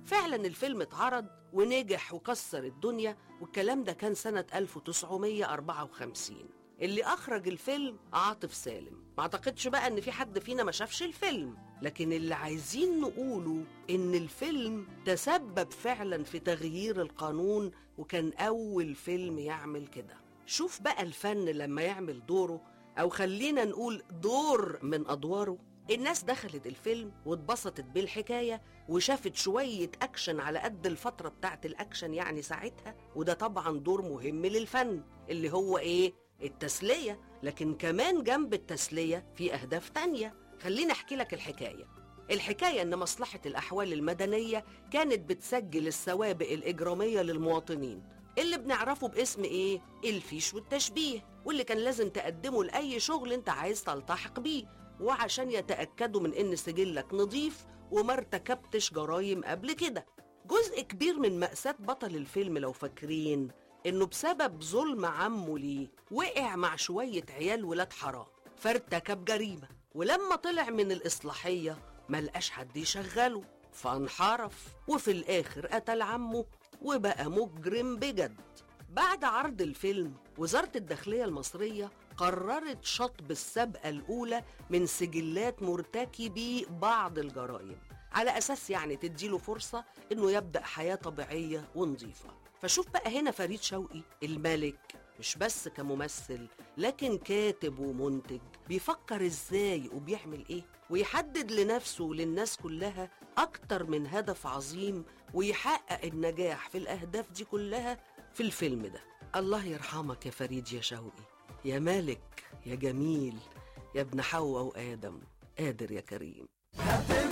فعلا الفيلم اتعرض ونجح وكسر الدنيا والكلام ده كان سنة 1954 اللي أخرج الفيلم عاطف سالم ما أعتقدش بقى إن في حد فينا ما شافش الفيلم لكن اللي عايزين نقوله إن الفيلم تسبب فعلا في تغيير القانون وكان أول فيلم يعمل كده شوف بقى الفن لما يعمل دوره أو خلينا نقول دور من أدواره الناس دخلت الفيلم واتبسطت بالحكاية وشافت شوية أكشن على قد الفترة بتاعت الأكشن يعني ساعتها وده طبعا دور مهم للفن اللي هو إيه؟ التسلية لكن كمان جنب التسلية في أهداف تانية خليني أحكي لك الحكاية الحكاية إن مصلحة الأحوال المدنية كانت بتسجل السوابق الإجرامية للمواطنين اللي بنعرفه باسم إيه؟ الفيش والتشبيه واللي كان لازم تقدمه لأي شغل أنت عايز تلتحق بيه وعشان يتأكدوا من إن سجلك نظيف وما ارتكبتش جرايم قبل كده جزء كبير من مأساة بطل الفيلم لو فاكرين إنه بسبب ظلم عمه ليه وقع مع شوية عيال ولاد حرام فارتكب جريمة ولما طلع من الإصلاحية ملقاش حد يشغله فانحرف وفي الآخر قتل عمه وبقى مجرم بجد بعد عرض الفيلم وزارة الداخلية المصرية قررت شطب السابقة الأولى من سجلات مرتكبي بعض الجرائم على أساس يعني تديله فرصة إنه يبدأ حياة طبيعية ونظيفة فشوف بقى هنا فريد شوقي الملك مش بس كممثل لكن كاتب ومنتج بيفكر ازاي وبيعمل ايه ويحدد لنفسه وللناس كلها اكتر من هدف عظيم ويحقق النجاح في الاهداف دي كلها في الفيلم ده الله يرحمك يا فريد يا شوقي يا مالك يا جميل يا ابن حواء وآدم قادر يا كريم